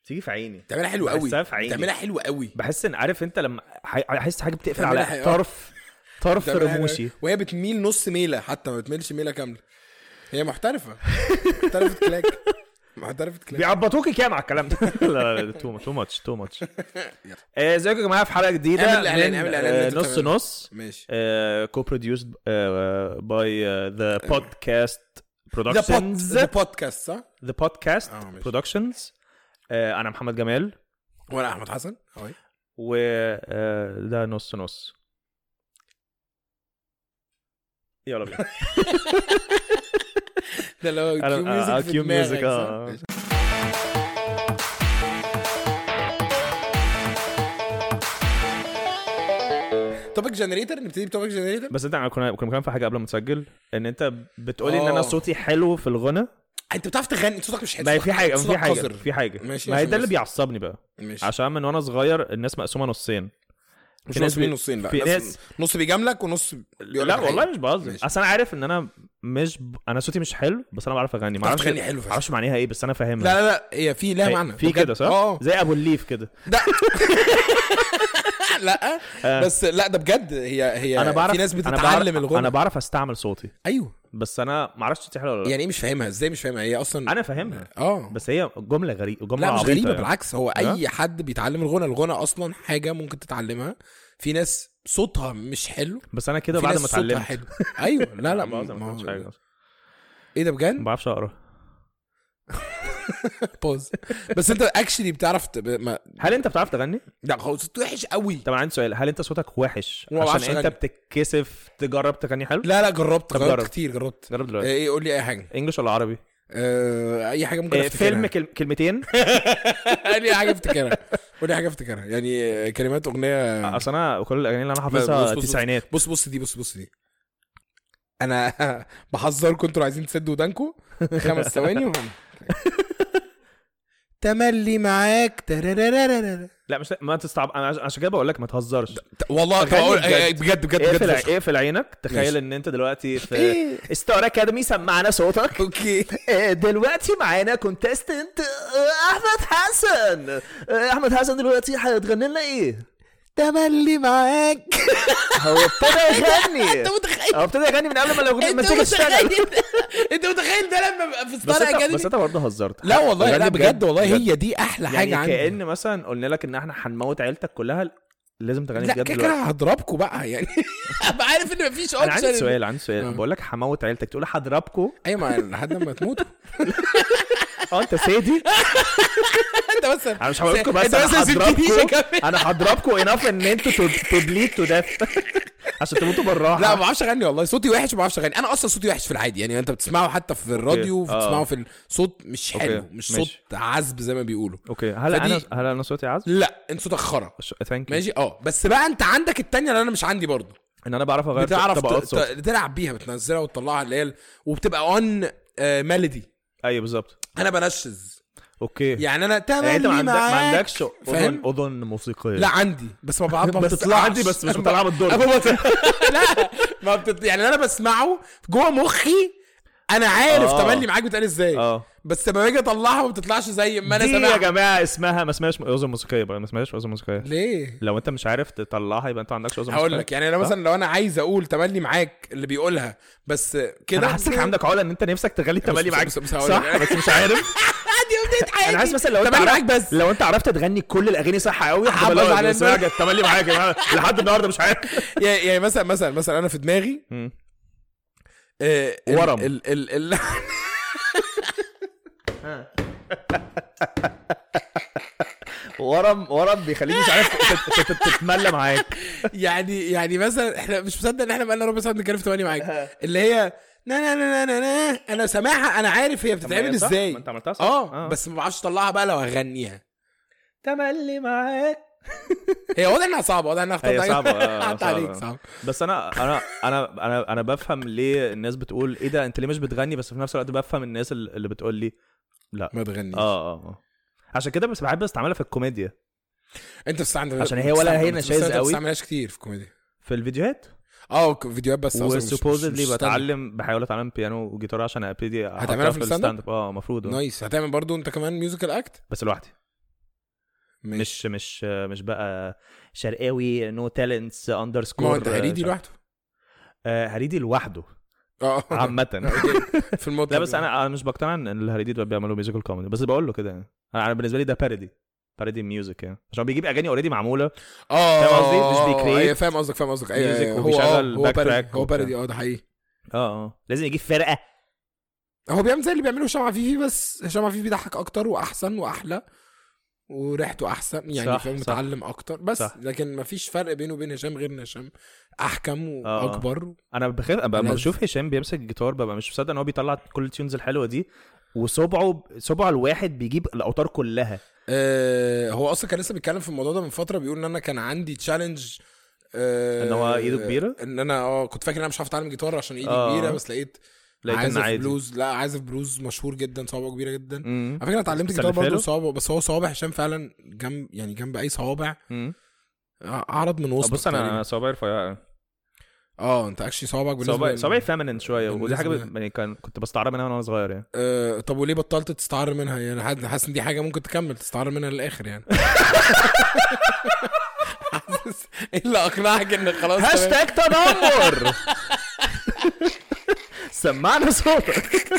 تيجي في عيني بتعملها حلو قوي بحسها في عيني. بتعملها حلو قوي بحس ان عارف انت لما ح- احس حاجه بتقفل بتعملها على حلو. طرف طرف بتعملها حلو رموشي قوي. وهي بتميل نص ميله حتى ما بتميلش ميله كامله هي محترفه محترفه كلاك محترفه كلاك بيعبطوكي كام على الكلام ده لا لا تو تو ماتش تو ماتش ازيكم يا جماعه في حلقه جديده اعمل إعلان، من، اعمل إعلان آه، اللي أنت نص بتعمله. نص ماشي كو بروديوسد باي ذا بودكاست ذا برودكشنز ذا بودكاست صح؟ ذا بودكاست آه، ماشي. برودكشنز انا محمد جمال وانا احمد حسن أهوي. وده نص نص يلا بينا ده اللي هو أنا- كيو ميوزك آه، في كيو دماغك، ميوزك، صح؟ آه. ماشي. توبيك جنريتور نبتدي بتوبيك جنريتور بس انت كنا كنا بنتكلم في حاجه قبل ما تسجل ان انت بتقولي ان آه. انا صوتي حلو في الغنى انت بتعرف تغني انت صوتك مش حلو ما هي صوتك- في حاجه صوتك في حاجه قذر. في حاجه ماشي ما هي عشان ده اللي بس. بيعصبني بقى ماشي عشان من وانا صغير الناس مقسومه نصين مش في ناس نص مين بي- نصين بقى في ناس ناس- نص بيجاملك ونص بيقول لا لك والله حاجة. مش بهزر ماشي. اصل انا عارف ان انا مش ب... انا صوتي مش حلو بس انا بعرف اغني ما بتعرف اعرفش تغني حلو فشخ. ما اعرفش معناها ايه بس انا فاهمها لا لا لا هي في لها هي- معنى في بجد. كده صح؟ اه زي ابو الليف كده ده لا آه. بس لا ده بجد هي هي انا بعرف في ناس أنا بتتعلم بعرف... الغنى انا بعرف استعمل صوتي ايوه بس انا ما اعرفش صوتي حلو ولا لا يعني ايه مش فاهمها ازاي مش فاهمها هي اصلا انا فاهمها اه بس هي جمله غريبه جمله لا مش عبيطة غريبه يعني. بالعكس هو اي حد بيتعلم الغنى الغنى اصلا حاجه ممكن تتعلمها في ناس صوتها مش حلو بس انا كده في بعد ناس ما صوتها اتعلمت حلو ايوه لا لا ما ما بهزر، ما ما فهمتش هو- حاجه ايه ده ما بجد بعرفش اقرا بوز بس انت اكشلي بتعرف ت... ما... هل انت بتعرف تغني؟ لا هو صوت وحش قوي طب انا عندي سؤال هل انت صوتك وحش ما بعرفش عشان انت أغني. بتتكسف تجرب تغني حلو؟ لا لا جربت طب جربت جرب. كتير جربت جرب آه، دلوقتي ايه قول لي اي حاجه انجلش ولا عربي؟ آه، اي حاجه ممكن آه، افتكرها فيلم كل... كلمتين قول لي حاجه افتكرها قول لي حاجه افتكرها يعني آه، كلمات اغنيه اصل انا كل الاغاني اللي انا بص- حافظها بص- بص- تسعينات بص بص دي بص بص دي انا بحذركم انتوا عايزين تسدوا ودانكم خمس ثواني وهم تملي معاك ترارارارارا. لا مش ما تستعب انا عش- عشان كده بقول لك ما تهزرش والله تخيل بقول- بجد. بجد بجد اقفل بجد ع- فشخ. اقفل عينك تخيل ماشي. ان انت دلوقتي في إيه؟ ستار اكاديمي سمعنا صوتك اوكي آه، دلوقتي معانا كونتستنت احمد حسن آه، احمد حسن دلوقتي هتغني لنا ايه؟ تملي معاك هو ابتدى يغني انت متخيل هو ابتدى يغني من قبل ما الاغنيه ما انت تيجي تشتغل متخيل انت متخيل ده لما ابقى في بس ستار انت اكاديمي بس انت برضه هزرت لا والله لا بجد- بجد والله بجد. هي دي احلى حاجه يعني عندي كأن مثلا قلنا لك ان احنا هنموت عيلتك كلها لازم تغني لا بجد كده دلوقتي كده هضربكم بقى يعني ابقى عارف ان مفيش انا عندي اوبشن سؤال عندي سؤال اه. بقول لك هموت عيلتك تقول هضربكم ايوه ما لحد ما تموتوا اه انت سيدي انت بس انا مش هقول لكم بس انت انا بس ما سبتنيش هضربكم اكمل انا هضربكم اناف ان انتوا تبليد تو ديث عشان تموتوا بالراحه لا ما بعرفش اغني والله صوتي وحش ما بعرفش اغني انا اصلا صوتي وحش في العادي يعني انت بتسمعه حتى في الراديو اه. بتسمعه في الصوت مش اوكي، حلو مش صوت ماشي. عذب زي ما بيقولوا اوكي هل فدي- انا هل انا صوتي عذب؟ لا انت صوتك خرا ثانك ماشي اه بس بقى انت عندك التانية اللي انا مش عندي برضه ان انا بعرف اغير بتعرف طبقات ت- صوت ت- تلعب بيها بتنزلها وتطلعها اللي هي ال- وبتبقى اون ميلودي ايوه بالظبط انا بنشز اوكي يعني انا يعني انت ما, تملي عندك ما معاك عندكش اذن فاهم؟ اذن موسيقيه لا عندي بس ما بعرف ما بس بتطلعش عندي بس مش بطلعها بالدور. أبو بط- لا ما بتط... يعني انا بسمعه جوه مخي انا عارف اه. تملي معاك بتقال ازاي اه بس لما باجي اطلعها ما بتطلعش زي ما انا دي يا سامعها جماعه اسمها ما اسمهاش اذن موسيقيه بقى ما اسمهاش اذن موسيقيه ليه لو انت مش عارف تطلعها يبقى انت ما عندكش اذن هقول موسيقيه لك يعني انا مثلا لو انا عايز اقول تملي معاك اللي بيقولها بس كده انا حاسسك عندك عقله ان انت نفسك تغلي التملي بص- معاك بص- بص هقول صح لك. بس مش عارف عادي بدايه حياتي انا حاسس مثلا لو انت تملي معاك عرفت بس لو انت عرفت تغني كل الاغاني صح قوي هحافظ هتبقى على لو سمعت التملي معاك يا جماعه لحد النهارده مش عارف يعني يعني مثلا مثلا مثلا انا في دماغي مم. آه، ال- ورم. ال ال ال ورم ورم بيخليك مش عارف تت- تت- تتملى معاك يعني يعني مثلا احنا مش مصدق ان احنا بقالنا ربع ساعه بنتكلم في تمانية معاك اللي هي نا نا نا نا نا نا انا سامعها انا عارف هي بتتعمل صح؟ ازاي ما انت عملتها صح اه بس ما بعرفش اطلعها بقى لو اغنيها تملي معاك هي واضح انها صعبه واضح انها اخترت هي حاجة- صعبة، آه، حتى صعبة. عليك صعب بس انا انا انا انا انا بفهم ليه الناس بتقول ايه ده انت ليه مش بتغني بس في نفس الوقت بفهم الناس اللي اللي بتقول لي لا ما تغنيش اه اه اه عشان كده بس بحب استعملها في الكوميديا انت بتستعمل عشان هي ولا هي نشاز ما قوي. بتستعملهاش كتير في الكوميديا في الفيديوهات اه ك- فيديوهات بس أصلاً مش- مش- وسوبوزدلي مش stand-up. بتعلم بحاول اتعلم بيانو وجيتار عشان ابتدي أحطها هتعملها في الستاند اب اه المفروض آه. نايس هتعمل برضو انت كمان ميوزيكال اكت بس لوحدي مش مش مش بقى شرقاوي نو تالنتس اندرسكور ما هو انت هريدي لوحده هريدي لوحده اه عامة في المطلق لا بس انا انا مش بقتنع ان الهريدي دول بيعملوا ميوزيكال كوميدي بس بقول له كده يعني انا بالنسبه لي ده بارودي بارودي ميوزك يعني عشان هو بيجيب اغاني اوريدي معموله اه فاهم قصدي؟ مش آه، بيكريت ايوه فاهم قصدك فاهم قصدك ايوه ميوزك أيوة. هو وبيشغل آه، هو باك بارودي تراك هو وبتاع. بارودي اه ده حقيقي اه اه لازم يجيب فرقه هو بيعمل زي اللي بيعمله هشام عفيفي بس هشام عفيفي بيضحك اكتر واحسن واحلى وريحته احسن يعني صح، فاهم صح. متعلم اكتر بس صح. لكن مفيش فرق بينه وبين هشام غير ان هشام احكم آه. واكبر انا بخاف أبقى لما لازم. بشوف هشام بيمسك الجيتار ببقى مش مصدق ان هو بيطلع كل التيونز الحلوه دي وصبعه صبعه الواحد بيجيب الاوتار كلها آه هو اصلا كان لسه بيتكلم في الموضوع ده من فتره بيقول ان انا كان عندي تشالنج آه إن هو إيده كبيرة؟ ان انا اه كنت فاكر ان انا مش هعرف اتعلم جيتار عشان ايدي آه. كبيره بس لقيت لقيت ان عازف عادي بلوز لا عازف بلوز مشهور جدا صوابعه كبيره جدا مم. على فكره انا اتعلمت بس جيتار اللي برضه فاله؟ صوابعه بس هو صوابع هشام فعلا جنب يعني جنب اي صوابع مم. اعرض من وسط بص انا صوابعي رفيعه اه انت اكشلي صوابعك بالنسبه صوابعي لل- صوابعي فيمنن شويه ودي حاجه بالنسبة- ب- يعني كان كنت بستعرب منها وانا صغير يعني آه طب وليه بطلت تستعر منها يعني حد- حاسس ان دي حاجه ممكن تكمل تستعر منها للاخر يعني حاسس ايه اللي اقنعك ان خلاص تمام؟ هاشتاج تنمر سمعنا صوتك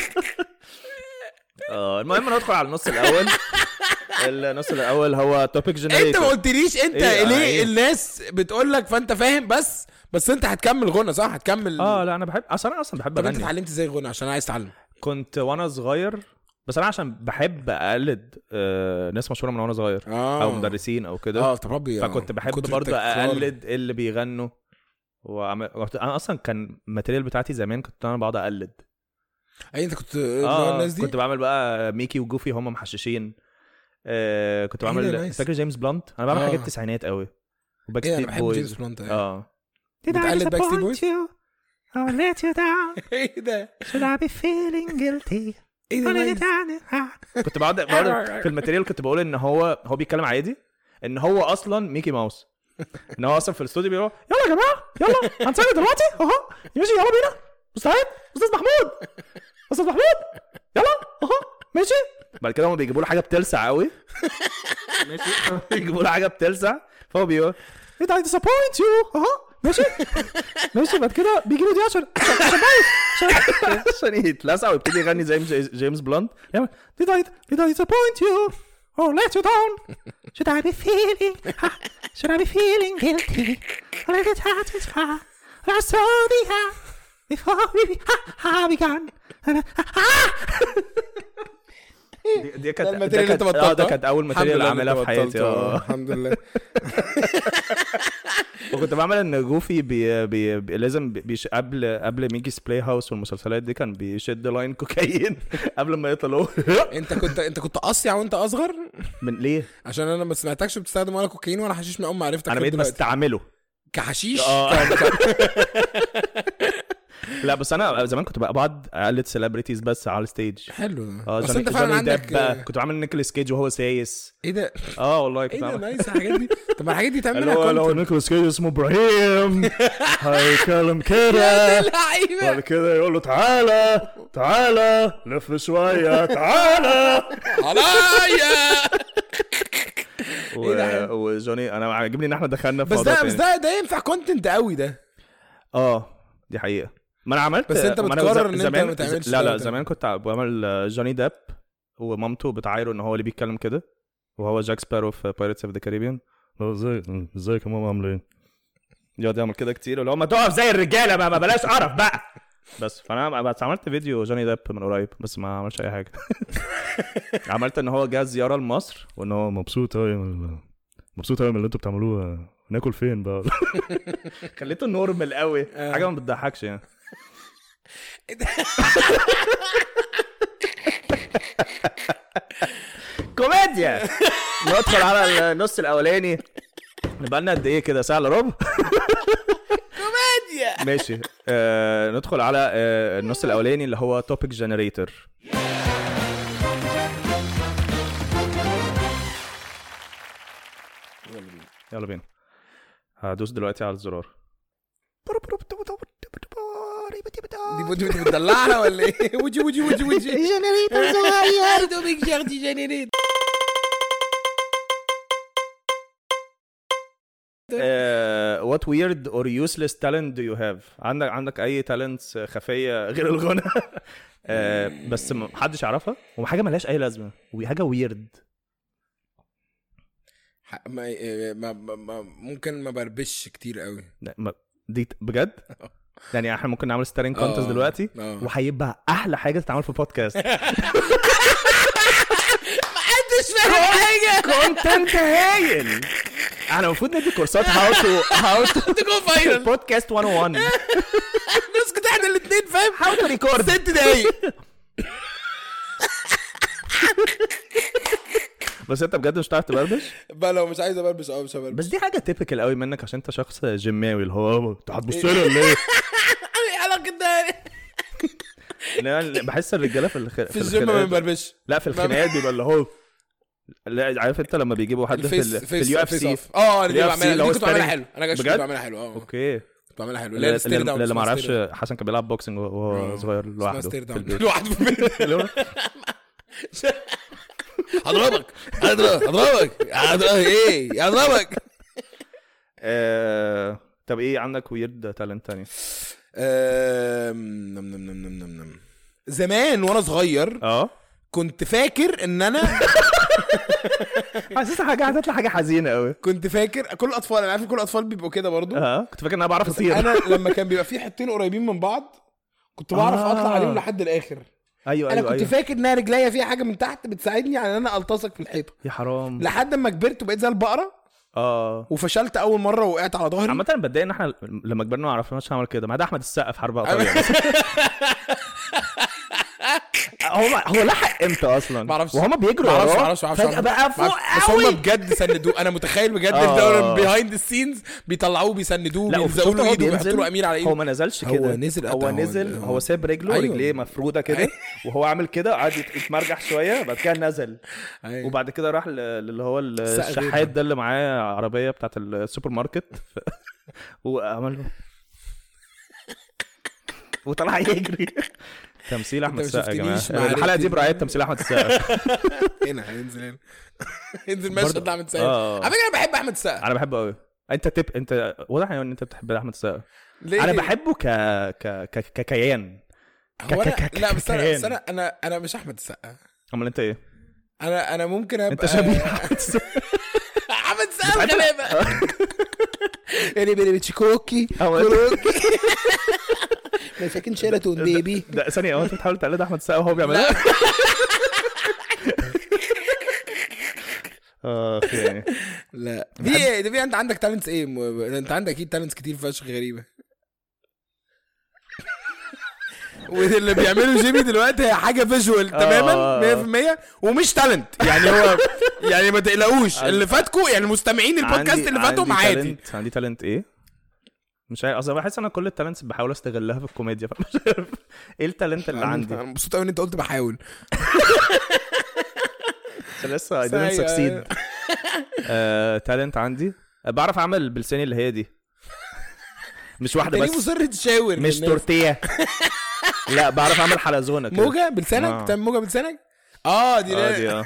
اه المهم ندخل على النص الاول النص الاول هو توبيك انت جنريتور ما قلتليش انت إيه؟ آه، ليه إيه؟ الناس بتقول لك فانت فاهم بس بس انت هتكمل غنى صح هتكمل اه لا انا بحب اصلا انا اصلا بحب طب انت اغني اتعلمت ازاي غنى عشان عايز اتعلم كنت وانا صغير بس انا عشان بحب اقلد آه ناس مشهوره من وانا صغير اه او مدرسين او كده اه طب ربي فكنت بحب كتر برضه التكرار. اقلد اللي بيغنوا وعمل... انا اصلا كان الماتيريال بتاعتي زمان كنت انا بقعد اقلد اي انت كنت اه الناس دي كنت بعمل بقى ميكي وجوفي هم محششين آه كنت إيه ده، بعمل نايس. فاكر جيمس بلانت انا بعمل آه. حاجات تسعينات قوي وباك ايه انا ستريت بحب جيمس بويز بلانت اه اه بتقلد Backstreet Boys؟ you or let you down ايه ده should I be feeling guilty ايه ده نايس. كنت بقعد بقعد في الماتيريال كنت بقول ان هو هو بيتكلم عادي ان هو اصلا ميكي ماوس ان هو اصلا في الاستوديو بيقول يلا يا جماعه يلا هنسجل دلوقتي اهو ماشي يلا بينا مستعد استاذ محمود استاذ محمود يلا اهو ماشي بعد كده هم بيجيبوا له حاجه بتلسع قوي ماشي بيجيبوا له حاجه بتلسع فهو بيقول ايه ده disappoint you اهو ماشي ماشي بعد كده بيجيبوا دي عشان عشان عشان عشان يتلسع ويبتدي يغني زي جي- جيمس بلانت يعمل did I did I disappoint you or let you down should I be feeling should I be feeling guilty or let it satisfy I saw the hand before we ha began دي, دي ده كانت الماتيريال ده اللي انت كانت- اه ده بطلتها كانت اول الحمد ماتيريال لله اعملها انت في حياتي بطلته. اه الحمد لله وكنت بعمل ان جوفي بي بي بي لازم بي بيش قبل قبل ميكي's بلاي هاوس والمسلسلات دي كان بيشد لاين كوكايين قبل ما يطلعوا انت كنت انت كنت اصيع وانت اصغر من ليه؟ عشان انا ما سمعتكش بتستخدم ولا كوكايين ولا حشيش من اول ما عرفتك انا لغاية بقيت دلوقتي. بستعمله كحشيش اه. كان- كان- لا بس انا زمان كنت بقى بقعد اقلد سيلبرتيز بس على الستيج حلو ده. اه بس جوني- انت فعلا جوني عندك ديب بقى كنت بعمل نيكولاس كيج وهو سايس ايه ده اه والله ايه كنت ده بعمل نايس الحاجات دي طب ما الحاجات دي اللي تعملها هو لو كونتنت نيكولاس كيج اسمه ابراهيم هيكلم كده لعيبه بعد كده يقول له تعالى تعالى لف شويه تعالى عليا و... إيه ده؟ وجوني انا عاجبني ان احنا دخلنا في بس موضوع ده بس تاني. ده ده ينفع كونتنت قوي ده اه دي حقيقه ما انا عملت بس انت ما أنا بتقرر ز- ان انت زمان- ما تعملش لا ده لا وتعمل. زمان كنت بعمل آه، جوني ديب ومامته بتعايره ان هو اللي بيتكلم كده وهو جاك سبارو في بايرتس اوف ذا كاريبيان ازاي ازيك يا ماما عامله ايه؟ يقعد يعمل كده كتير اللي هو ما تقف زي الرجاله بقى ما بلاش قرف بقى بس فانا بس عملت فيديو جوني ديب من قريب بس ما عملش اي حاجه عملت ان هو جه زياره لمصر وان هو مبسوط قوي من مبسوط قوي من اللي انتوا بتعملوه ناكل فين بقى خليته نورمال قوي آه. حاجه ما بتضحكش يعني كوميديا ندخل على النص الاولاني نبقى لنا قد ايه كده ساعه الا ربع كوميديا ماشي آه ندخل على آه النص الاولاني اللي هو توبيك جنريتور يلا بينا هدوس دلوقتي على الزرار دي بودي بودي بتدلعها ولا ايه وجي وجي وجي وجي جنريتور صغير دوبك جاردي جنريتور آه، what weird or useless talent do you have عندك عندك اي talents خفيه غير الغنى آه، بس محدش يعرفها وحاجه ملهاش اي لازمه وحاجه ويرد ح- ما إيه، ما ما- ما- ممكن ما بربش كتير قوي دي ت- بجد يعني احنا ممكن نعمل ستارينج كونتست آه، دلوقتي آه. وهيبقى احلى حاجه تتعمل في بودكاست محدش فاهم حاجه كونتنت هايل احنا المفروض ندي كورسات هاو تو هاو تو تكون فاينل بودكاست 101 نسكت احنا الاثنين فاهم هاو تو ريكورد ست دقايق بس انت بجد مش هتعرف تبربش بقى لو مش عايز ابربش اه مش هبربش بس دي حاجه تيبيكال قوي منك عشان انت شخص جيماوي اللي هو انت هتبص لي ولا ايه؟ ايه علاقه ده لا، بحس الرجاله في الخ... في الجيم ما الخناقات- بنبربش لا في الخناقات بيبقى اللي هو لا عارف انت لما بيجيبوا حد في ال... في اليو اف سي اه دي ال UFC بعملها اللي هو دي كنت بعملها sparring. حلو انا كنت بجد؟ بعملها حلو اه اوكي كنت بعملها حلو اللي هي الستير داون اللي ما اسمها اعرفش ستير داون. حسن كان بيلعب بوكسنج وهو آه. صغير اسمها لوحده ستير في داون البيت لوحده في البيت اللي هو- هضربك هضربك هضربك هضربك ايه هضربك آه، طب ايه عندك ويرد تالنت تاني آم، نم نم نم نم نم نم زمان وانا صغير اه كنت فاكر ان انا حاسسها حاجه هتطلع حاجه حزينه قوي كنت فاكر كل الاطفال انا عارف كل الاطفال بيبقوا كده برضو اه كنت فاكر ان انا بعرف بس اطير انا لما كان بيبقى في حتتين قريبين من بعض كنت بعرف آه. اطلع عليهم لحد الاخر ايوه انا ايوه كنت ايوه فاكر انها رجليا فيها حاجه من تحت بتساعدني على ان انا التصق في الحيطه يا حرام لحد ما كبرت وبقيت زي البقره اه وفشلت اول مره وقعت على ظهري عامة بتضايق ان احنا لما كبرنا ما عرفناش نعمل كده ما ده احمد السقا في حرب ايطاليا هو هو لحق امتى اصلا؟ معرفش. وهما بيجروا معرفش وراه معرفش معرفش فجأة بقى فوق بس هم قوي بجد سندوه انا متخيل بجد آه. ده بيهايند السينز بيطلعوه بيسندوه لا بيلزقوا وشفت له هو ايده ويحطوا بينزل له امير على هو ايده ما نزلش هو كده نزل هو قطع، نزل هو- هو ساب رجله أيوة. ورجليه مفروده كده أيوة. وهو عامل كده قعد يت- يتمرجح شويه بعد كده نزل أيوة. وبعد كده راح ل- اللي هو السقا الشحات غير. ده اللي معاه عربيه بتاعت السوبر ماركت وعمل له وطلع يجري تمثيل احمد ما السقا يا جماعه شفتنيش مع الحلقه دي ريتي. برعايه تمثيل احمد السقا هنا هينزل هنا ينزل مشهد برضه- احمد السقا آه. على فكره انا بحب احمد السقا انا بحبه قوي انت تب انت واضح ان انت بتحب احمد السقا ليه؟ انا بحبه ك ك ك ككيان هو ك- ك- انا ك- لا بس انا كيان. بس انا انا انا مش احمد السقا امال انت ايه؟ انا انا ممكن ابقى انت شبيه احمد السقا احمد السقا بتحب- الغلابه اللي بيلي بتشيكوكي هو أنت- كروكي مساكن شيراتون بيبي ده ثانيه هو انت بتحاول تقلد احمد السقا وهو بيعملها؟ اخ يعني لا في ايه ده في انت عندك تالنتس ايه م- انت عندك اكيد تالنتس كتير فشخ غريبه واللي بيعمله جيمي دلوقتي هي حاجه فيجوال تماما 100% ومش تالنت يعني هو يعني ما تقلقوش اللي فاتكم يعني مستمعين البودكاست عندي- اللي فاتهم عندي عادي talent- عندي تالنت ايه؟ مش عارف اصل بحس انا كل التالنتس بحاول استغلها في الكوميديا فمش عارف ايه التالنت اللي عندي؟ انا مبسوط قوي ان انت قلت بحاول عشان لسه I didn't أيوة. succeed تالنت عندي بعرف اعمل بلساني اللي هي دي مش واحده انت ليه بس مصر تشاور مش للناس؟ تورتيه لا بعرف اعمل حلزونه كده موجه بلسانك آه. بتعمل موجه بلسانك اه دي اه دي اه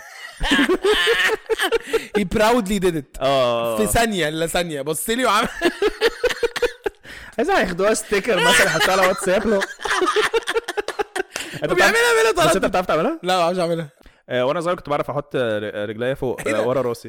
هي براودلي ديد ات اه في ثانيه الا ثانيه بص لي وعمل عايز ياخدوها ستيكر مثلا يحطوها على واتساب له انت بتعرف- وبيعملها بلا بس انت طلب بتعرف تعملها؟ لا ما بعرفش اعملها آه، وانا صغير كنت بعرف احط ر- رجليا فوق إيه ده؟ آه، ورا راسي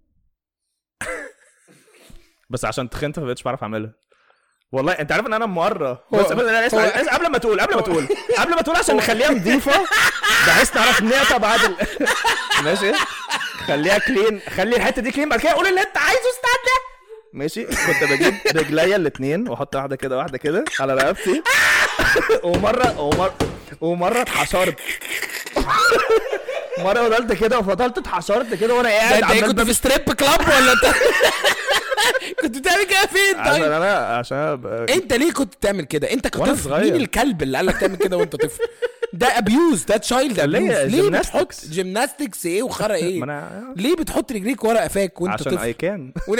بس عشان تخنت فبقتش بعرف اعملها والله انت عارف ان انا مره هو- بس بس أنا اسمع هو- اسمع، قبل ما تقول قبل ما تقول قبل ما تقول عشان نخليها نظيفه بحيث نعرف نقطع بعد ال... ماشي خليها كلين خلي الحته دي كلين بعد كده قول اللي انت عايزه استنى ماشي كنت بجيب رجليا الاثنين واحط واحده كده واحده كده على رقبتي ومره ومره ومره اتحشرت مره فضلت كده وفضلت اتحشرت كده وانا ده قاعد انت ايه عمال كنت في ستريب كلاب ولا انت كنت بتعمل كده فين عشان طيب انا عشان أبقى انت ليه كنت تعمل كده انت وأنا كطفل صغير. مين الكلب اللي قال لك تعمل كده وانت طفل ده ابيوز ده تشايلد ليه؟ ابيوز ليه gymnastics. بتحط جيمناستكس ايه وخرا ايه ما انا ليه بتحط رجليك ورا قفاك وانت عشان اي طفل كان ون-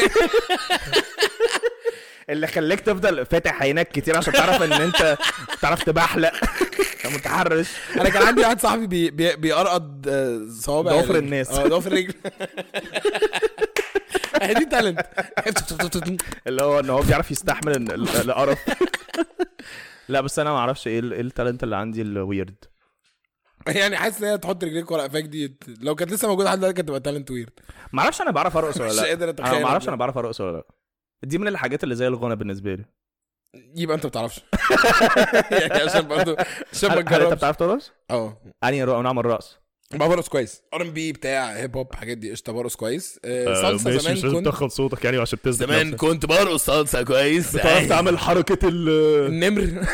اللي خليك تفضل فاتح عينك كتير عشان تعرف ان انت تعرف تبحلق متحرش انا كان عندي واحد صاحبي بي بي بيقرقض آه، صوابع ضوافر ال- الناس. اه ضوافر الرجل هي دي تالنت اللي هو ان هو بيعرف يستحمل ال- ال- القرف لا بس انا ما اعرفش ايه ال- ايه التالنت اللي عندي الويرد يعني حاسس ان هي تحط رجليك ورا قفاك دي لو كانت لسه موجوده لحد دلوقتي كانت تبقى تالنت ويرد ما اعرفش انا بعرف ارقص ولا مش لا قادر انا اتخيل ما اعرفش انا بعرف ارقص ولا لا دي من الحاجات اللي زي الغنى بالنسبه لي يبقى انت ما بتعرفش يعني عشان برضه عشان ما هل, هل انت تجربش بتعرف ترقص؟ اه انهي رق- نوع من الرقص؟ بقى برقص كويس ار ام بي بتاع هيب هوب حاجات دي قشطه برقص كويس آه، صلصه زمان كنت تدخل صوتك يعني عشان تثبت زمان نفسك. كنت برقص صلصه كويس بتعرف تعمل حركه ال النمر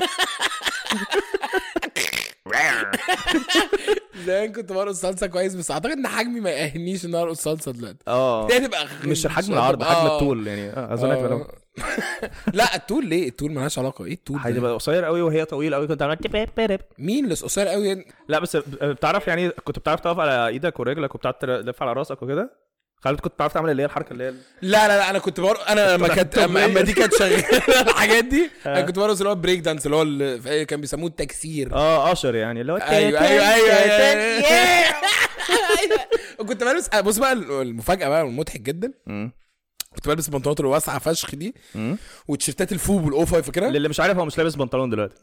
زمان كنت برقص صلصه كويس بس اعتقد ان حجمي ما يأهلنيش ان ارقص صلصه دلوقتي اه دي هتبقى مش الحجم العرض حجم آه. الطول يعني آه، اظنك آه. لو لا الطول ليه الطول مالهاش علاقه ايه الطول ده؟ هتبقى قصير قوي وهي طويله قوي كنت عملت بيب بيب. مين اللي قصير قوي لا بس بتعرف يعني كنت بتعرف تقف على ايدك ورجلك وبتعرف تلف على راسك وكده خالد كنت بتعرف تعمل اللي هي الحركه اللي هي لا لا لا انا كنت بر... انا لما كانت اما أما دي كانت شغاله الحاجات دي انا آه. كنت برقص اللي هو بريك دانس اللي هو اللي كان بيسموه التكسير اه اشر يعني اللي هو ايوه ايوه ايوه ايوه وكنت بلبس بص بقى المفاجاه بقى والمضحك جدا مم. كنت بلبس البنطلونات الواسعه فشخ دي مم. وتيشيرتات الفوب والاو فاي فاكرها اللي مش عارف هو مش لابس بنطلون دلوقتي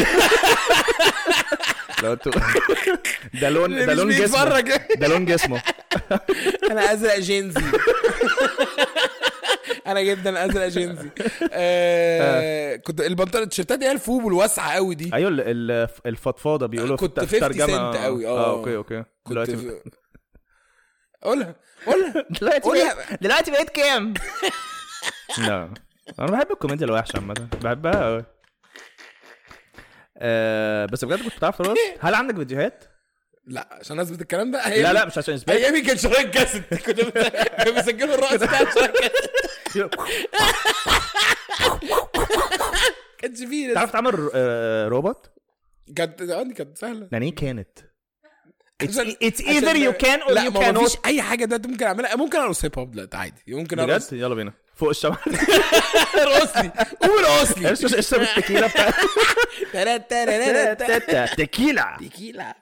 لو انتوا ده لون ده اللي لون مش جسمه بيتفرج ده لون جسمه انا ازرق جينزي انا جدا ازرق جينزي آه كنت البنطلون التيشيرتات دي هي الفوب والواسعه قوي دي ايوه ال- ال- الفضفاضه بيقولوا في كنت الت- في 50 الترجمه سنت قوي، اه اه. اوكي اوكي كنت دلوقتي في... قولها قولها دلوقتي قولها. بقيت دلوقتي بقيت كام؟ لا انا بحب الكوميديا الوحشه عامه بحبها قوي آه بس بجد كنت بتعرف ترقص هل عندك فيديوهات؟ لا عشان اثبت الكلام ده لا لا مش عشان اثبات ايامي كان شرايط كاسيت كنت بت- كانوا بيسجلوا الرقص بتاع شرايط كاسيت كانش فيه تعرف تعمل آه، روبوت؟ كانت اه دي كانت سهله يعني ايه كانت؟ It's, عشان- it's عشان- either you can or لا you ما مفيش cannot اي حاجه دلوقتي ممكن اعملها ممكن ارقص هيب هوب دلوقتي عادي ممكن ارقص بجد يلا بينا فوق الشمع ارقص لي قول ارقص لي اشرب اشرب التكيله بتاع تلات- تلات- تلات- تكيله تيكيلا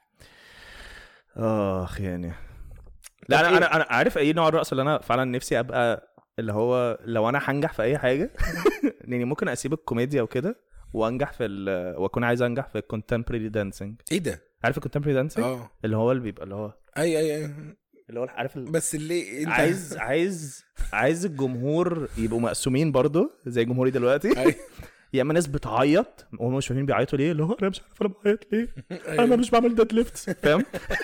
اخ يعني لا انا انا انا عارف ايه نوع الرقص اللي انا فعلا نفسي ابقى اللي هو لو انا هنجح في اي حاجه يعني ممكن اسيب الكوميديا وكده وانجح في ال... واكون عايز انجح في الكونتمبرري دانسينج ايه ده؟ عارف الكونتمبرري دانسينج اه اللي هو اللي بيبقى اللي هو اي اي اي اللي هو عارف ال... بس اللي انت عايز عايز عايز الجمهور يبقوا مقسومين برضو زي جمهوري دلوقتي أي. يا اما ناس بتعيط وهم مش فاهمين بيعيطوا ليه اللي هو انا مش عارف انا بعيط ليه أيوة. انا مش بعمل ديد ليفت فاهم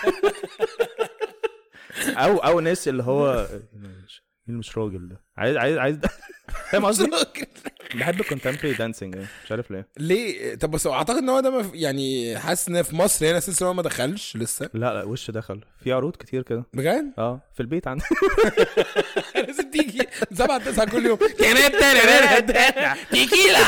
او او ناس اللي هو مش مين مش راجل ده عايز عايز عايز فاهم قصدي بحب الكونتمبرري دانسينج مش عارف ليه ليه طب بس اعتقد ان هو ده مف... يعني حاسس ان في مصر هنا سلسله هو ما دخلش لسه لا لا وش دخل في عروض كتير كده بجد اه في البيت عندي لازم تيجي سبعة تسعة كل يوم تيكيلا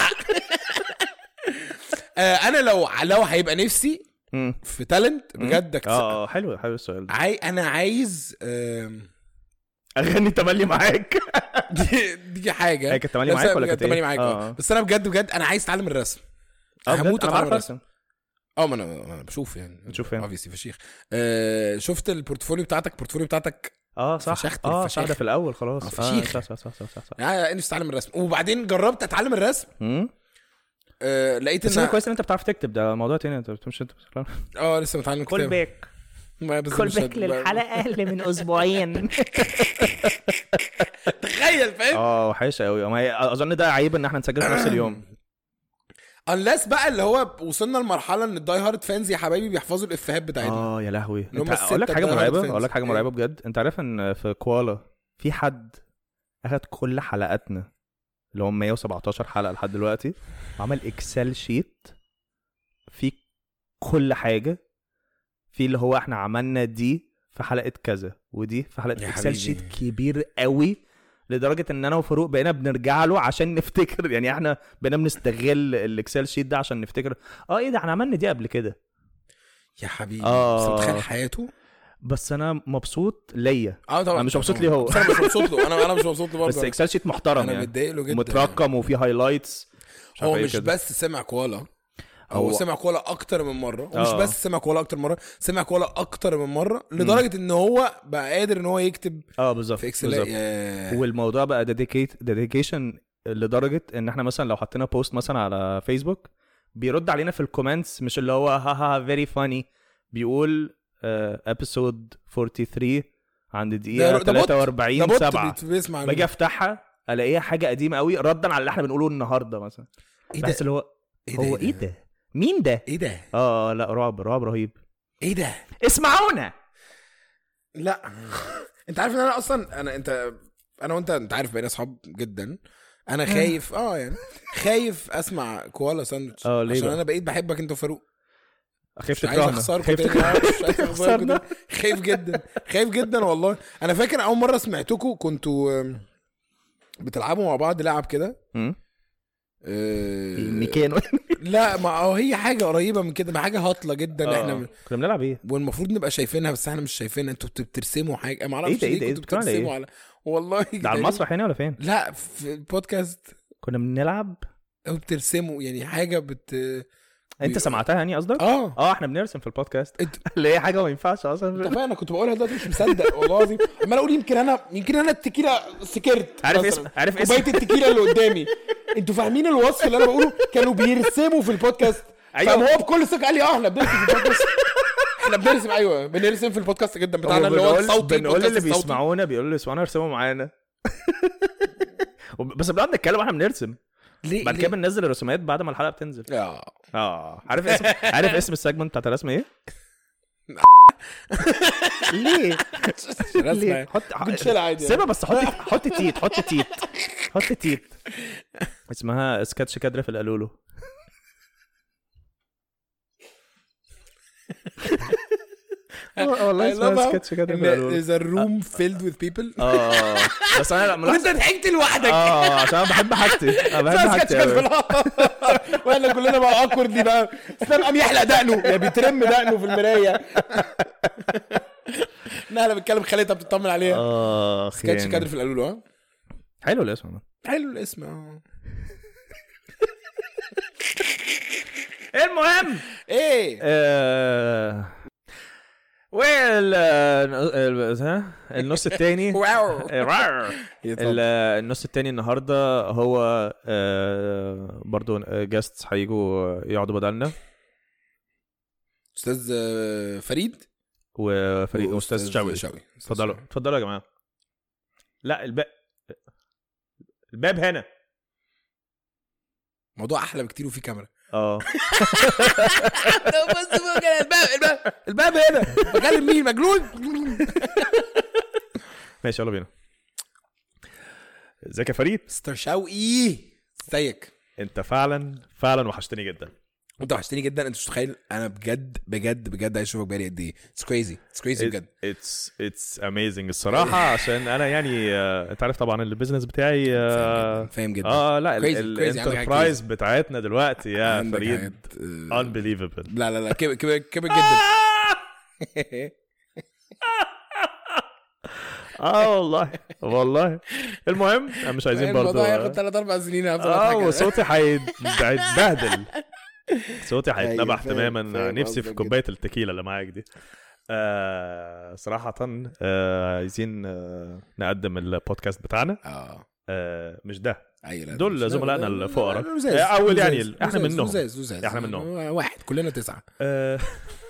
آه، انا لو لو هيبقى نفسي مم. في تالنت بجد أكتس- اه اه حلو حلو السؤال ده عاي... انا عايز آم، اغني تملي معاك دي دي حاجه هي كانت تملي بس معاك أنا ولا بجد كانت ايه؟ تملي معاك آه. اه بس انا بجد بجد انا عايز اتعلم الرسم اه بجد؟ هموت انا اتعلم بعرف الرسم ارسم اه ما انا ما انا بشوف يعني بتشوف فين؟ اوبفيسلي فشيخ آه شفت البورتفوليو بتاعتك البورتفوليو بتاعتك اه صح فشخت اه صح الفشاخ. ده في الاول خلاص آه، اه فشيخ. صح صح صح صح صح, صح. يعني نفسي اتعلم الرسم وبعدين جربت اتعلم الرسم مم. آه لقيت بس هو ان كويس ان انت بتعرف تكتب ده موضوع تاني انت مش انت اه لسه متعلم كول كتاب باك ما- بس كول مش باك هت- للحلقه اللي من اسبوعين تخيل فاهم اه وحشه قوي ما هي اظن ده عيب ان احنا نسجل في نفس اليوم انلس بقى اللي هو وصلنا لمرحله ان الداي هارد فانز يا حبايبي بيحفظوا الافيهات بتاعتنا اه يا لهوي اللي هم انت اقول لك الستة حاجه ده مرعبه هارد اقول لك حاجه فانز. مرعبه بجد انت عارف ان في كوالا في حد اخد كل حلقاتنا اللي هم 117 حلقه لحد دلوقتي وعمل اكسل شيت في كل حاجه في اللي هو احنا عملنا دي في حلقه كذا ودي في حلقه يا اكسل حبيبي. شيت كبير قوي لدرجه ان انا وفاروق بقينا بنرجع له عشان نفتكر يعني احنا بقينا بنستغل الاكسل شيت ده عشان نفتكر اه ايه ده احنا عملنا دي قبل كده يا حبيبي آه. بس متخيل حياته بس انا مبسوط ليا اه طبعا أنا مش مبسوط طبعاً. ليه هو. بس انا مش مبسوط له انا انا مش مبسوط له بس برضه اكسل شيت محترم انا يعني متضايق له جدا مترقم وفيه هايلايتس هو مش بس سمع كوالا او هو- سمع كولا اكتر من مره ومش آه. بس سمع كولا اكتر من مره سمع كولا اكتر من مره لدرجه ان هو بقى قادر ان هو يكتب اه بالظبط في اكسل بالظبط. يا- والموضوع بقى ديديكيت ديديكيشن لدرجه ان احنا مثلا لو حطينا بوست مثلا على فيسبوك بيرد علينا في الكومنتس مش اللي هو ها ها فيري فاني بيقول ابيسود 43 عند ده- دقيقه ده بوت. 43 ده بوت 7 بيت- بيسمع باجي افتحها الاقيها حاجه قديمه قوي ردا على اللي احنا بنقوله النهارده مثلا ايه ده بحس اللي هو إيه ده؟ هو ايه ده مين ده ايه ده اه لا رعب رعب رهيب ايه ده اسمعونا لا انت عارف ان انا اصلا انا انت انا وانت انت عارف بقينا اصحاب جدا انا خايف اه يعني خايف اسمع كوالا ساندوتش اه، ليه عشان بقى؟ انا بقيت بحبك انت وفاروق خايف مش عايز تكرهنا اخسركم خايف تاني تكرهنا آه، مش عايز اخسركم خسرنا. تاني. خايف جدا خايف جدا والله انا فاكر اول مره سمعتكم كنتوا آم، بتلعبوا مع بعض لعب كده مم. آه، ميكانو لا ما هو هي حاجه قريبه من كده ما حاجه هاطله جدا آه. احنا كنا بنلعب ايه والمفروض نبقى شايفينها بس احنا مش شايفينها انتوا بت- بترسموا حاجه ما اعرفش إيه ده؟ إيه ده؟ ليه إيه كنتوا بتتكلم على إيه؟ بترسموا على والله ده على المسرح هنا ولا فين لا في البودكاست كنا بنلعب او بترسموا يعني حاجه بت انت سمعتها يعني قصدك اه اه احنا بنرسم في البودكاست انت اللي هي حاجه ما ينفعش انت اصلا فاهم انا كنت بقولها دلوقتي مش مصدق والله العظيم عمال اقول يمكن انا يمكن انا التكيله سكرت عارف مثلاً. اسم عارف اسم كوبايه التكيله اللي قدامي انتوا فاهمين الوصف اللي انا بقوله كانوا بيرسموا في البودكاست أيوة. ايوه هو بكل ثقه قال لي اه احنا بنرسم في البودكاست احنا بنرسم ايوه بنرسم في البودكاست جدا بتاعنا اللي هو بنقول- الصوتي بنقول البودكاست اللي الصوتي. بيسمعونا بيقولوا لي اسمعونا ارسموا معانا وب- بس بنقعد نتكلم واحنا بنرسم ليه بعد ليه؟ كده بننزل الرسومات بعد ما الحلقه بتنزل اه اه عارف اسم عارف اسم السيجمنت بتاعت الرسم ايه؟ ليه؟ رسمه ليه؟ حط بنشيلها عادي يعني. سيبها بس حط حط تيت حط تيت حط تيت اسمها سكتش كادر في القالولو والله I love اسمها how سكتش كادر في ان القالولو there's a room filled with people اه بس انا لا وانت ملاحظ ضحكت لوحدك اه عشان انا بحب حاجتي انا بحب سكتش حاجتي كده في أوي. الهواء. واحنا كلنا بقى اكورد دي بقى اسلام قام يحلق دقنه يا بيترم دقنه في المرايه نهله بتكلم خالتها بتطمن عليها اه سكتش خين. كادر في القالولو ها حلو الاسم ده حلو الاسم اه المهم ايه آه وال ال- ها؟ النص التاني واو ال- يتفضل. النص التاني النهارده هو آه، برضو جاست هيجوا يقعدوا بدلنا استاذ آه، فريد وفريق استاذ شوقي شوقي اتفضلوا اتفضلوا يا جماعه لا الباب الباب هنا موضوع احلى بكتير وفيه كاميرا اه بص بقى كده، الباب الباب الباب هنا بكلم مين مجنون ماشي يلا بينا ازيك يا فريد مستر شوقي ازيك انت فعلا فعلا وحشتني جدا انت وحشتني جدا انت مش متخيل انا بجد بجد بجد عايز اشوفك بقالي قد ايه اتس كريزي اتس كريزي بجد اتس اتس اميزنج الصراحه عشان انا يعني آه، انت عارف طبعا البيزنس بتاعي اه فاهم جدا آه، لا Crazy, crazy، عندك حاجة الانتربرايز بتاعتنا دلوقتي يا عندك فريد حاجات، آه، unbelievable لا لا لا كبر كبر كبر جدا اه والله والله المهم أنا مش عايزين برضو الموضوع هياخد ثلاث اربع سنين هفضل اه أضحك. وصوتي هيت- هيتبهدل صوتي هيتنبح فاهم- تماما فاهم نفسي في قصدك كوبايه التكيلا اللي معاك دي آه صراحة آه عايزين آه نقدم البودكاست بتاعنا اه آه مش ده ايوه لا، دول مش- لا، زملائنا لا، لا، الفقراء. لا، لزاز، أول يعني لزاز، إحنا لزاز، منهم. لزاز لزاز إحنا منهم. واحد كلنا تسعه آه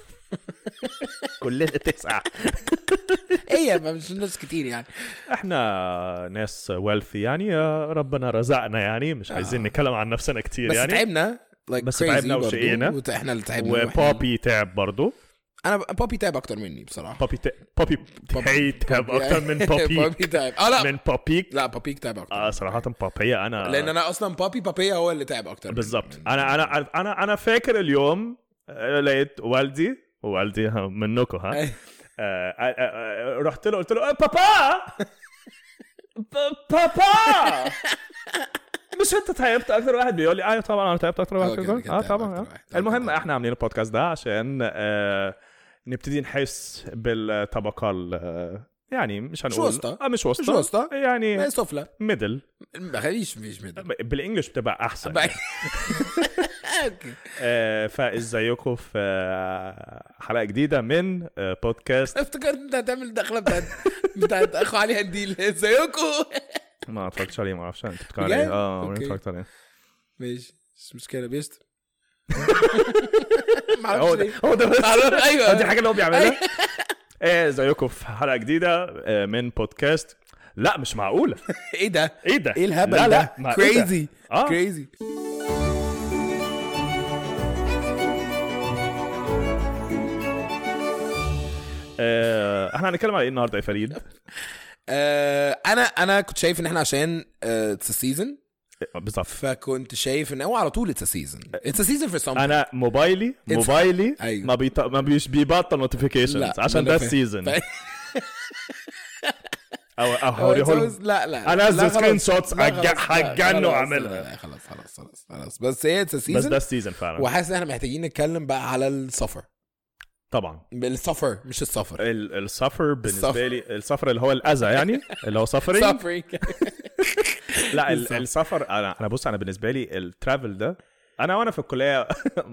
كلنا تسعة ايه ما مش ناس كتير يعني احنا ناس ويلثي يعني آه، ربنا رزقنا يعني مش عايزين آه. نتكلم عن نفسنا كتير بس يعني تعبنا like بس crazy تعبنا برضو، وشقينا. وت- احنا اللي تعبنا وإحنا- وبابي تعب برضو انا بابي تعب اكتر مني بصراحه بابي تا... بابي هي تعب اكتر من بابي بابي تعب اه لا من بابيك لا بابي تعب اكتر اه صراحة بابي انا لان انا اصلا بابي بابي هو اللي تعب اكتر بالظبط انا انا انا انا فاكر اليوم آه، لقيت والدي ووالدي ها، منكم ها أي. آه، آه، آه، رحت له قلت له آه، بابا ب- بابا مش انت تعبت اكتر واحد بيقول لي ايوه طبعا انا تعبت اكتر واحد هو كده بيقول- كده اه تعب طبعا أكتر آه. واحد. المهم طبعاً. احنا عاملين البودكاست ده عشان آه، نبتدي نحس بالطبقه ال- يعني مش هنقول وسطى. اه مش وسطى مش وسطى. ما يعني هي سفلى ميدل ما خليش مفيش ميدل بالانجلش بتبقى احسن بقى- اوكي آه، فازيكم في آه، حلقه جديده من آه، بودكاست افتكرت انت هتعمل دخله بتاعت بتاعت اخو علي هنديل ازيكم ما اتفرجتش عليه ما اعرفش انت بتتكلم بجد؟ عليه اه عمري ما أوكي. اتفرجت عليه ماشي مش مشكله بيشتم هو معرفش ده ليه هو ده بس ايوه دي حاجه اللي هو بيعملها آه، ازيكم في حلقه جديده آه، من بودكاست لا مش معقوله ايه ده ايه ده ايه الهبل لا ده لا ما إيه ده؟ كريزي اه كريزي آه، احنا هنتكلم على ايه النهارده يا فريد آه، انا انا كنت شايف ان احنا عشان اتس سيزون آه، بالظبط فكنت شايف ان هو على طول اتس سيزون اتس سيزون فور سم انا موبايلي موبايلي أيوه. ما بيط... ما بيش بيبطل نوتيفيكيشنز لا، عشان أنا ده فاهم. السيزون فاهم. او او هوريهولهم لا لا أنا أنزل لا، خلاص. screen shots، لا، هج- خلاص، لا، هتجن خلاص، وأعملها. لا، لا، خلاص خلاص خلاص خلاص خلاص بس هي اتس بس سيزون ده السيزون فعلا وحاسس ان احنا محتاجين نتكلم بقى على السفر طبعا السفر مش السفر ال- السفر بالنسبه السفر. لي السفر اللي هو الاذى يعني اللي هو سفري سفري لا ال- السفر. السفر انا انا بص انا بالنسبه لي الترافل ده انا وانا في الكليه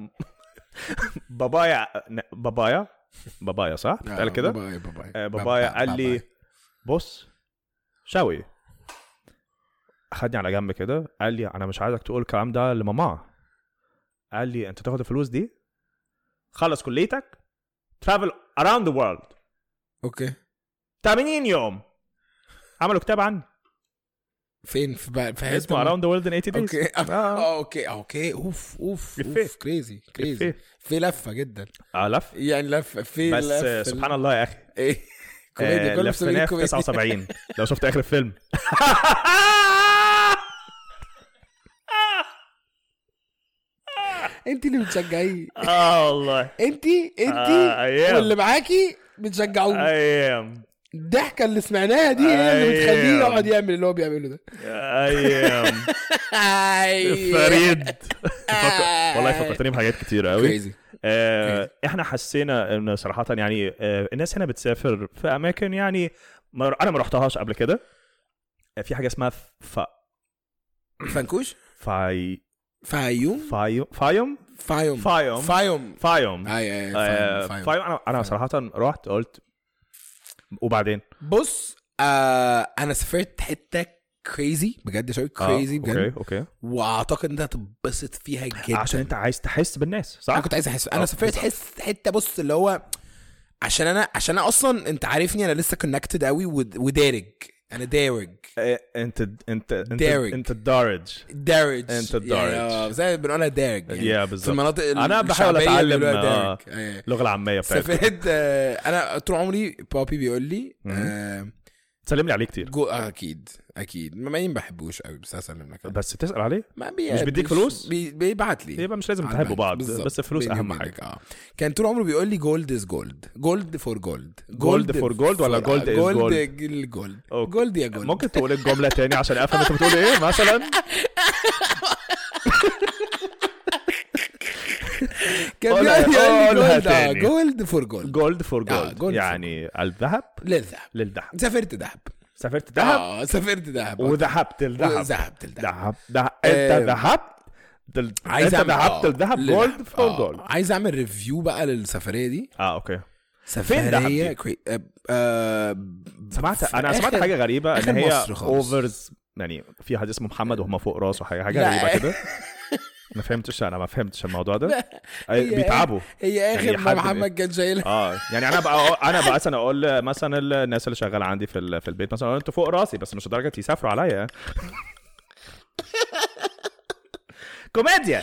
بابايا بابايا بابايا صح؟ قال كده؟ باي باي آه، بابايا قال لي بص شوي خدني على جنب كده قال لي انا مش عايزك تقول الكلام ده لماما قال لي انت تاخد الفلوس دي خلص كليتك travel around the world اوكي 80 يوم عملوا كتاب عني فين في بقى في اسمه حتة- around the world in 80 days اوكي آه. اه اوكي اوكي اوف اوف إفيه. اوف كريزي كريزي إفيه. في لفه جدا اه لف يعني لفه في بس لفة آه، سبحان الله يا اخي ايه كوميديا آه، كل لفيناه في كوميديا 79 لو شفت اخر الفيلم انت اللي بتشجعيه اه والله انت انت آه، أيام. واللي معاكي بتشجعوه ايام الضحكه اللي سمعناها دي هي اللي بتخليه أيام. يقعد يعمل اللي هو بيعمله ده ايام فريد فك... والله فكرتني بحاجات كتير قوي كريزي آه احنا حسينا ان صراحه يعني آه الناس هنا بتسافر في اماكن يعني ما انا ما رحتهاش قبل كده آه، في حاجه اسمها ف... فانكوش فاي فايوم فايوم فايوم فايوم فايوم فايوم فايوم اي اي آه، فايوم فايوم انا انا صراحه رحت قلت وبعدين بص آه انا سافرت حته كريزي بجد شوي آه، كريزي بجد اوكي اوكي واعتقد انت هتتبسط فيها جدا عشان انت عايز تحس بالناس صح انا كنت عايز احس آه، انا سافرت بالظبط. حس حته بص اللي هو عشان انا عشان انا اصلا انت عارفني انا لسه كونكتد قوي ود- ودارج انا دارج آه، انت انت انت دارج. انت الدارج دارج أنت الدارج. يعني زي ما بنقولها دارج يعني يا في بالظبط المناطق أنا بحاول الشعبية أتعلم، بيقولوها آه، دارج. أيوة. اللغه العاميه بتاعتك سافرت آه، انا طول عمري بابي بيقول لي آه، سلم لي عليه كتير جو آه، اكيد اكيد ما ما بحبوش قوي بس هسلم لك بس تسال عليه ما بي مش بيديك فلوس؟ بي بيبعت لي يبقى مش لازم على تحبوا البنك. بعض بالظبط. بس الفلوس بيني اهم وبينك، حاجه اه كان طول عمره بيقول لي جولد از جولد جولد فور جولد Gold for gold ولا gold is gold؟ جولد جولد أوكي. جولد يا جولد ممكن تقول الجمله تاني عشان افهم انت بتقول ايه مثلا كان قولها- بيقعد يقول لي قولها جولد آه، تاني. جولد فور جولد جولد فور آه، جولد gold for يعني الذهب للذهب للذهب سافرت دهب سافرت دهب اه سافرت دهب وذهبت الذهب ذهبت الذهب ذهب ده آه، انت ذهبت دل- عايز انت أعمل- ذهبت آه، الذهب للذهب. جولد فور آه، جولد عايز اعمل ريفيو بقى للسفريه دي اه اوكي سفريه دهب دي؟ كري... آه، آه، سمعت في انا سمعت آخر- حاجه غريبه آخر ان هي مصر خالص. اوفرز يعني في حد اسمه محمد وهم فوق راسه حاجه حاجه لا. غريبه كده ما فهمتش انا ما فهمتش الموضوع ده لا، أي هي- بيتعبوا هي اخر يعني ما حد- محمد كان شايلها اه يعني انا بقى انا بقى مثلا اقول مثلا الناس اللي شغاله عندي في ال- في البيت مثلا أقول انتوا فوق راسي بس مش لدرجه يسافروا عليا كوميديا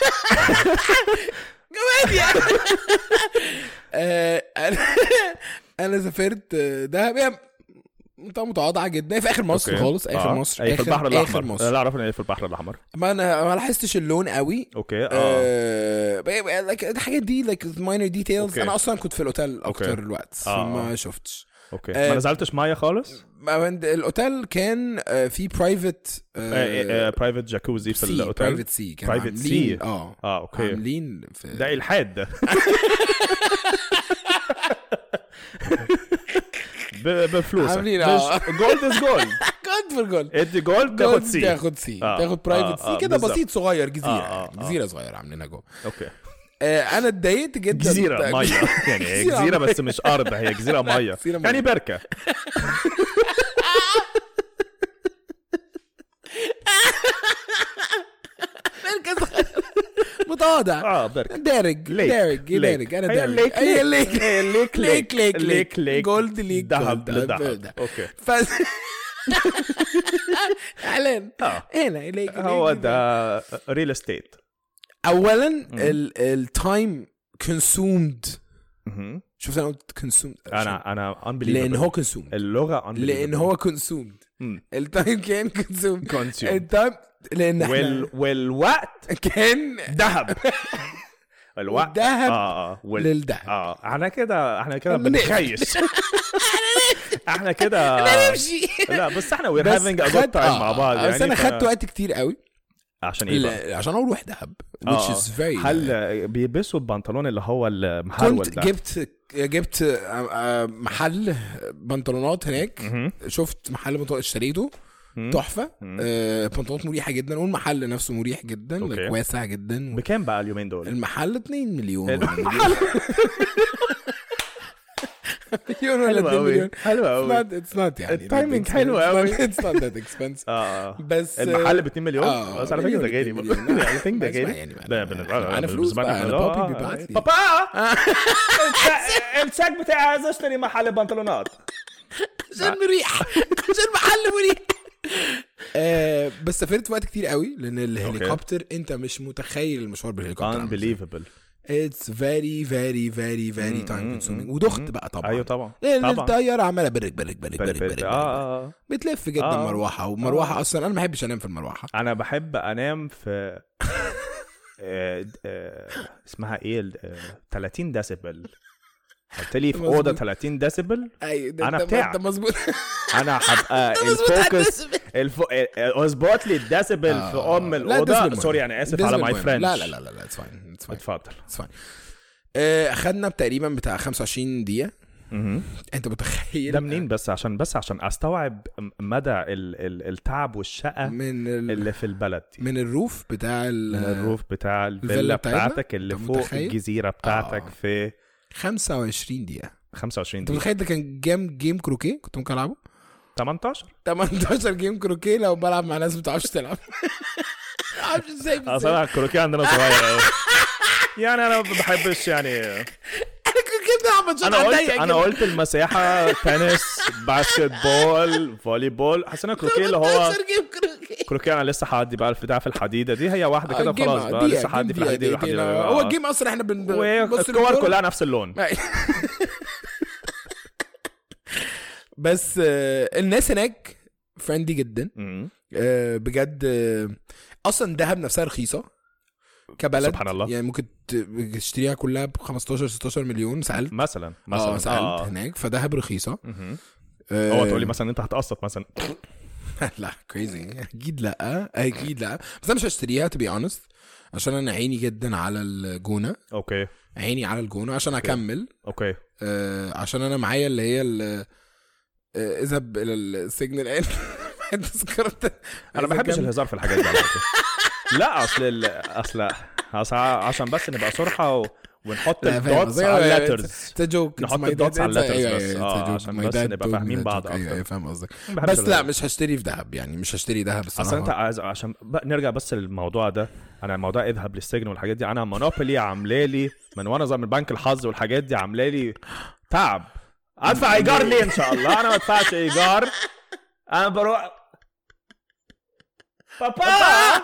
آه، انا انا سافرت آه، دهب هي منطقه متواضعه جدا هي في اخر مصر أوكي. خالص اخر آه. مصر أي في آخر- البحر اخر الاحمر مصر لا اعرف ان هي في البحر الاحمر ما انا ما لاحظتش اللون قوي اوكي اه آه بقى- بقى- like الحاجات دي لايك ماينر ديتيلز أوكي. انا اصلا كنت في الاوتيل اكتر أوكي. الوقت آه، فما آه. شفتش اوكي آه، ما نزلتش ميه خالص ما عند- الاوتيل كان آه، في برايفت برايفت جاكوزي في الاوتيل برايفت سي كان Private عاملين sea. اه اه اوكي عاملين في ده الحاد ده ب- بفلوسك عاملين، آه. جولد از جولد جولد فور جولد ادي جولد تاخد سي تاخد سي آه، تاخد برايفت آه، سي آه، كده بالظبط. بسيط صغير جزيره آه، آه، يعني. آه. جزيره صغيره عاملينها جوه اوكي آه، انا اتضايقت جدا جزيره ميه يعني هي جزيرة جزيره مية. بس مش ارض هي جزيره ميه جزيرة مية. يعني بركه بركه صغيرة. متواضع اه بركه دارج ليك. دارج ليك. دارج انا هي دارج ليك هي ليك. ليك هي ليك ليك ليك ليك ليك جولد ليك ذهب جولد. لذهب اوكي ف اعلان اه هنا ليك هو ليك. ده ريل استيت اولا التايم كونسومد مهم. شفت انا قلت كونسومد انا انا unbelievable لان هو كونسومد اللغه unbelievable. لان هو كونسومد مم. التايم كان كونسومد Consumed. التايم لان احنا وال والوقت كان ذهب الوقت والذهب اه اه وال... للذهب اه احنا كده احنا كده احنا نقفل. بنخيش احنا كده انا نمشي لا بس احنا we're بس having a good خدت- time آه، مع بعض يعني بس انا ف- خدت وقت كتير قوي عشان ايه بقى؟ ل- عشان اروح دهب which آه. is very هل بيلبسوا البنطلون اللي هو المحرول كنت ده جبت جبت آه، آه، محل بنطلونات هناك مهم. شفت محل بنطلونات اشتريته مم. تحفه مم. آه، بنطلونات مريحه جدا والمحل نفسه مريح جدا أوكي. like واسع جدا بكام بقى اليومين دول؟ المحل 2 مليون المحل. مليون ولا حلو 2 قوي مليون حلو It's قوي not, it's not يعني التايمينج that حلو expensive. قوي. It's not that expensive اه بس المحل ب 2 مليون آه، بس على فكره ده مليون، غالي مليون. برضه I think ده اسمع غالي يعني بقى. ده بالنسبه أنا فلوس بقى، أنا آه، بابي بيبعت لي. بابا الشيك بتاعي عايز اشتري محل بنطلونات عشان مريح عشان محل مريح آه بس سافرت في وقت كتير قوي لان الهليكوبتر انت مش متخيل المشوار بالهليكوبتر عامل إزاي. unbelievable It's very very very very time مم، consuming مم، ودخت مم. بقى طبعا ايوه طبعا لان طبعا الطياره عماله برك برك برك برك برك, برك. اه اه بتلف جدا آه. مروحه ومروحه اصلا انا ما بحبش انام في المروحه انا بحب انام في آه، آه، اسمها ايه ال- آه، 30 ديسيبل قلت لي في مظبوط. اوضه 30 ديسيبل اي ده أنا ده- بتاعك. ده مظبوط انا هبقى مظبوط على الفوكس الديسبل. الفو... آه، اظبط لي الديسيبل آه. في ام لا، الاوضه ديسبل مهم. سوري انا اسف ديسبل على ماي مهم. فرنش لا لا لا لا لا اتس فاين اتس فاين اتفضل اتس فاين اخدنا تقريبا بتاع 25 دقيقه مهم. انت متخيل ده منين بس عشان بس عشان استوعب مدى ال... ال... التعب والشقه من ال... اللي في البلد دي من الروف بتاع ال... من الروف بتاع الفيلا الفيلا بتاعتنا؟ بتاعتك اللي أنت فوق متخيل؟ الجزيره بتاعتك آه. في 25 دقيقه 25 انت دقيقه متخيل ده كان جيم جيم كروكيه كنت ممكن العبه 18 18 جيم كروكيه لو بلعب مع ناس ما بتعرفش تلعب ما اعرفش ازاي بس اصل أنا الكروكيه عندنا صغير قوي يعني انا ما بحبش يعني انا كروكيه بلعب ماتشات انا قلت عادية انا كده. قلت المساحه تنس باسكت بول فولي بول حاسس ان الكروكيه اللي هو 18 جيم كروكيه كروكيه انا لسه هعدي بقى البتاع في الحديده دي هي واحده كده آه، جيم، خلاص آه، بقى دقيقة، لسه هعدي في جيم الحديده دقيقة، والحديده دقيقة. هو الجيم اصلا احنا بن بن- بنبص والكور للكورة. كلها نفس اللون بس آه، الناس هناك فريندلي جدا مم. آه، بجد آه، اصلا دهب نفسها رخيصه كبلد سبحان الله. يعني ممكن ت- تشتريها كلها ب 15 16 مليون سالت مثلا مثلا مثلا اه سالت آه. هناك فدهب رخيصه مهم. آه، هو تقول لي مثلا انت هتقسط مثلا لا كريزي اكيد لا اكيد لا بس انا مش هشتريها تو بي اونست عشان انا عيني جدا على الجونه اوكي عيني على الجونه عشان اكمل اوكي آه عشان انا معايا اللي هي ال- آه، اذهب الى السجن الان التذكرة انا ما عايز بحبش أكمل. الهزار في الحاجات دي على فكرة. لا اصل ال... اصل أصل عشان بس نبقى صرحه و... ونحط لا، فاهم الدوتس قصدي. على أيوة، الليترز It's a joke. It's نحط my الدوتس dad- على it's a- الليترز أيوة، بس. أيوة، it's a آه، joke. عشان My بس dad نبقى told me فاهمين that بعض joke. أيوة، أكتر. أيوة، فاهم قصدك ما بحبش بس لا الهزار. مش هشتري في دهب يعني مش هشتري دهب الصراحه اصل انت عايز عشان بقى نرجع بس للموضوع ده انا موضوع اذهب للسجن والحاجات دي انا مونوبولي عامله لي من وانا صغير من بنك الحظ والحاجات دي عامله لي تعب ادفع ايجار ليه ان شاء الله انا ما ادفعش ايجار انا بروح بابا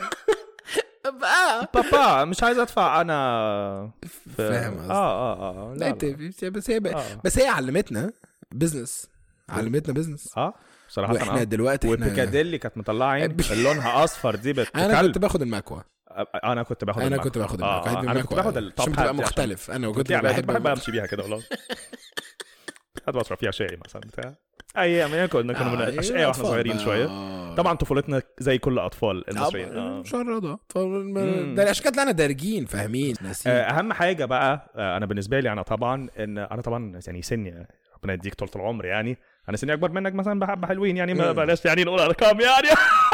بقى بابا مش عايز ادفع انا في... فاهم قصدك. اه اه اه لا لا, انت لا. بس هي آه. بس هي علمتنا بزنس علمتنا بزنس اه صراحه واحنا آه. دلوقتي احنا وبيكاديلي كانت مطلعه عين اللي لونها اصفر دي بنت انا كنت كلب. باخد المكوى انا كنت باخد انا المكوى. كنت باخد آه، المكوى آه. انا كنت باخد التوب عشان بتبقى هات دي عشان- مختلف انا كنت كنت يعني بحب, بحب بحب امشي بيها كده والله كنت بشرب فيها شاي مثلا بتاع ايام يعني كنا كنا من اشقياء واحنا صغيرين شويه طبعا طفولتنا زي كل اطفال المصريين آه. مشردة مم. ده الاشكال اللي انا دارجين فاهمين ناسين آه، اهم حاجه بقى آه، انا بالنسبه لي انا طبعا ان انا طبعا يعني سني ربنا يديك طول العمر يعني انا سني اكبر منك مثلا بحبه حلوين يعني ما مم. بلاش يعني نقول ارقام يعني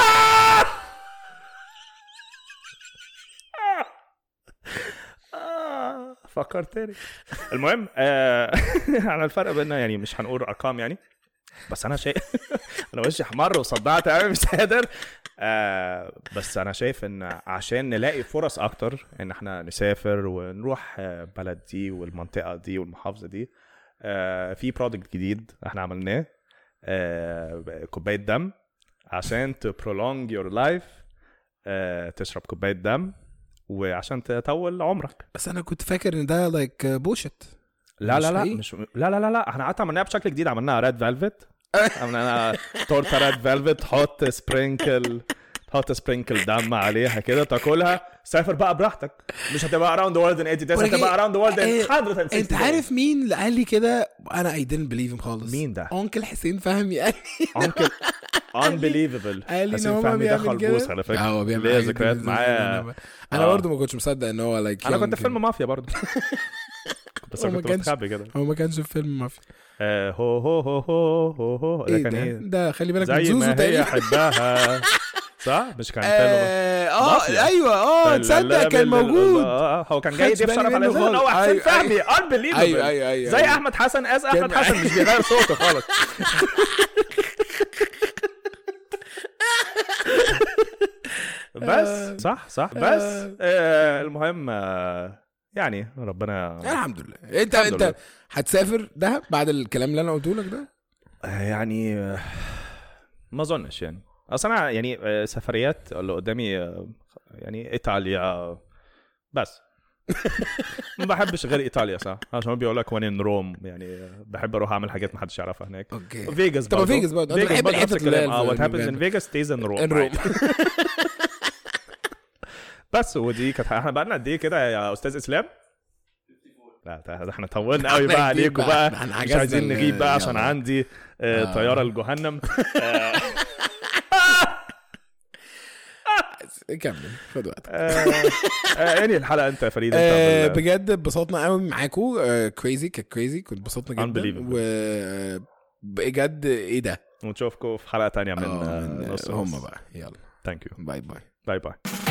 آه، فكرتني المهم آه، على الفرق بيننا يعني مش هنقول ارقام يعني بس انا شايف انا وشي احمر وصدعت قوي مش قادر آه بس انا شايف ان عشان نلاقي فرص اكتر ان احنا نسافر ونروح آه، بلد دي والمنطقه دي والمحافظه دي آه في برودكت جديد احنا عملناه آه كوبايه دم عشان تبرولونج يور لايف تشرب كوبايه دم وعشان تطول عمرك بس انا كنت فاكر ان ده لايك بوشت لا مش لا لا حقيقي؟ مش لا لا لا لا احنا قعدنا عملناها بشكل جديد عملناها ريد فيلفت عملنا تورته ريد فيلفت تحط سبرينكل تحط سبرينكل دم عليها كده تاكلها سافر بقى براحتك مش هتبقى اراوند ذا وورلد ان 80 days ولكن- هتبقى اراوند ذا وورلد إيه، ان 160 انت عارف مين اللي قال لي كده انا اي didn't believe him خالص مين ده؟ انكل حسين فهمي قال لي انكل unbelievable قال لي ان حسين هو فهمي ده بيعمل كده خلبوس على فكره اه هو بيعمل ليا حاجة ذكريات كده. معاه انا انا آه. برضه ما كنتش مصدق ان هو لايك انا كنت في فيلم مافيا برضه بس هو انا ما كنت كانش- مستخبي كده هو ما كانش في فيلم مافيا آه، هو هو هو هو هو هو ده ايه كان ده ايه ده خلي بالك من زي زوزو ما هي تقريبا حبها صح مش كان فيلم اه آه، مافيا. ايوه اه تصدق كان موجود آه، هو كان جاي خدش يضيف بالي شرف على منه اساس ان هو خالص. حسين أيوة، فهمي unbelievable ايوه ايوه ايوه زي أيوة. احمد حسن از احمد كان- حسن مش بيغير صوته خالص بس صح صح بس آه، المهم آه، يعني ربنا الحمد لله انت الحمد انت لله. هتسافر دهب بعد الكلام اللي انا قلته لك ده آه، يعني آه، ما اظنش يعني اصل انا يعني آه، سفريات اللي قدامي آه، يعني ايطاليا بس ما بحبش غير ايطاليا صح عشان بيقول لك وين ان روم يعني آه، بحب اروح اعمل حاجات ما حدش يعرفها هناك اوكي فيجاس طب برضه فيجاس برضه. أنا بحب برضه نفس الحتت اللي هي الكلام اه وات في- هابنز ان فيجاس ستيز ان روم In Rome. بس ودي كانت احنا بقى لنا قد ايه كده يا استاذ اسلام؟ لا ده ده احنا طولنا قوي بقى هنجيب عليكم بقى، بقى احنا مش حجزنا عايزين ال- نجيب بقى عشان يلا. عندي آه، آه. طياره لجهنم آه، كمل خد وقتك آه، آه، انهي الحلقه انت يا فريد انت آه بال- بجد اتبسطنا قوي معاكم كريزي كانت كريزي كنت اتبسطنا جدا Unbelievable. و آه، بجد ايه ده ونشوفكم في حلقه تانية من آه، آه، من نص هم بقى يلا ثانك يو باي باي باي باي